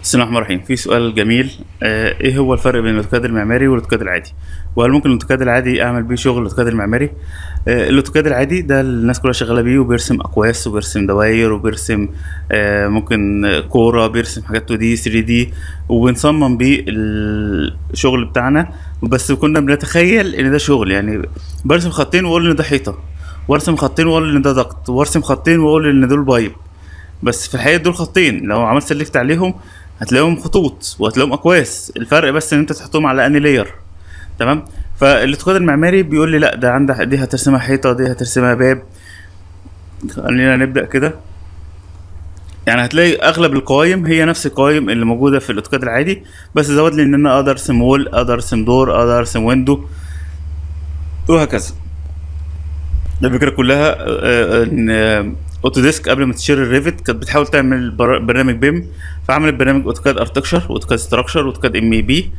بسم الله الرحمن الرحيم في سؤال جميل آه ايه هو الفرق بين الاوتوكاد المعماري والاوتوكاد العادي وهل ممكن الاوتوكاد العادي اعمل بيه شغل الاوتوكاد المعماري آه الاوتوكاد العادي ده الناس كلها شغاله بيه وبيرسم اقواس وبيرسم دواير وبيرسم آه ممكن كوره بيرسم حاجات 2 دي 3 دي وبنصمم بيه الشغل بتاعنا بس كنا بنتخيل ان ده شغل يعني برسم خطين واقول ان ده حيطه وارسم خطين واقول ان ده ضغط وارسم خطين واقول ان دول بايب بس في الحقيقه دول خطين لو عملت سلكت عليهم هتلاقيهم خطوط وهتلاقيهم اكواس الفرق بس ان انت تحطهم على اني لاير تمام فالاعتقاد المعماري بيقول لي لا ده عندك دي هترسمها حيطه دي هترسمها باب خلينا نبدا كده يعني هتلاقي اغلب القوائم هي نفس القوائم اللي موجوده في الاوتوكاد العادي بس زود لي ان انا اقدر ارسم وول اقدر ارسم دور اقدر ارسم ويندو وهكذا الفكره كلها ان اوتوديسك قبل ما تشتري الريفت كانت بتحاول تعمل برنامج بيم فعملت برنامج اوتوكاد ارتكشر واوتوكاد ستراكشر واوتوكاد ام اي بي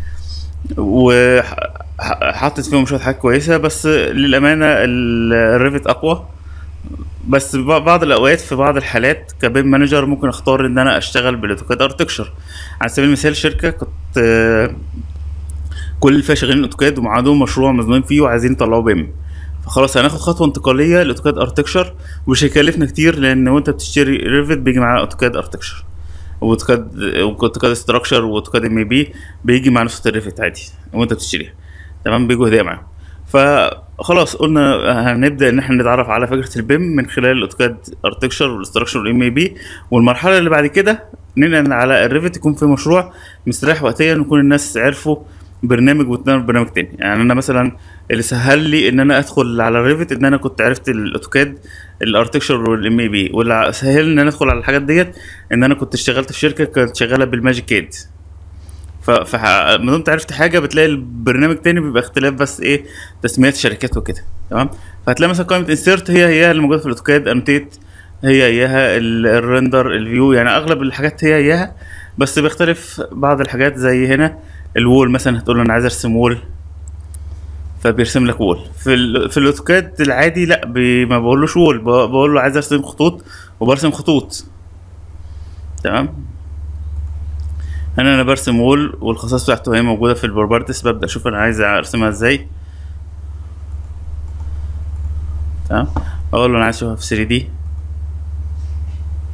وحطت فيهم شويه حاجات كويسه بس للامانه الريفت اقوى بس بعض الاوقات في بعض الحالات كبيم مانجر ممكن اختار ان انا اشتغل بالاوتوكاد ارتكشر على سبيل المثال شركه كنت كل اللي فيها شغالين اوتوكاد ومعاهم مشروع مزنوقين فيه وعايزين يطلعوا بيم فخلاص هناخد خطوه انتقاليه لاوتوكاد ارتكشر ومش هيكلفنا كتير لان وانت بتشتري ريفت بيجي معاه اوتوكاد ارتكشر واوتوكاد اوتوكاد ستراكشر واوتوكاد ام بي بيجي مع نسخه الريفت عادي وانت بتشتريها تمام بيجوا هديه معاهم فخلاص قلنا هنبدا ان احنا نتعرف على فكره البيم من خلال الاوتوكاد ارتكشر والاستراكشر والام بي والمرحله اللي بعد كده ننقل على الريفت يكون في مشروع مستريح وقتيا ويكون الناس عرفوا برنامج وتنقل برنامج تاني يعني انا مثلا اللي سهل لي ان انا ادخل على الريفت ان انا كنت عرفت الاوتوكاد الارتكشر والام اي بي واللي سهل ان انا ادخل على الحاجات ديت ان انا كنت اشتغلت في شركه كانت شغاله بالماجيك كاد فما دمت عرفت حاجه بتلاقي البرنامج تاني بيبقى اختلاف بس ايه تسميات شركات وكده تمام فهتلاقي مثلا قائمه انسيرت هي هي اللي موجوده في الاوتوكاد انوتيت هي اياها الريندر الفيو يعني اغلب الحاجات هي اياها بس بيختلف بعض الحاجات زي هنا الوول مثلا هتقول له انا عايز ارسم وول فبيرسم لك وول في ال في الاوتوكاد العادي لا ما بقولوش وول بقول له عايز ارسم خطوط وبرسم خطوط تمام هنا انا برسم وول والخصائص بتاعته هي موجوده في البروبرتس ببدا اشوف انا عايز ارسمها ازاي تمام اقول له انا عايز اشوفها في 3 دي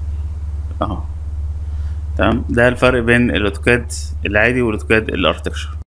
اهو تمام ده الفرق بين الاوتوكاد العادي والاوتوكاد الارتكشر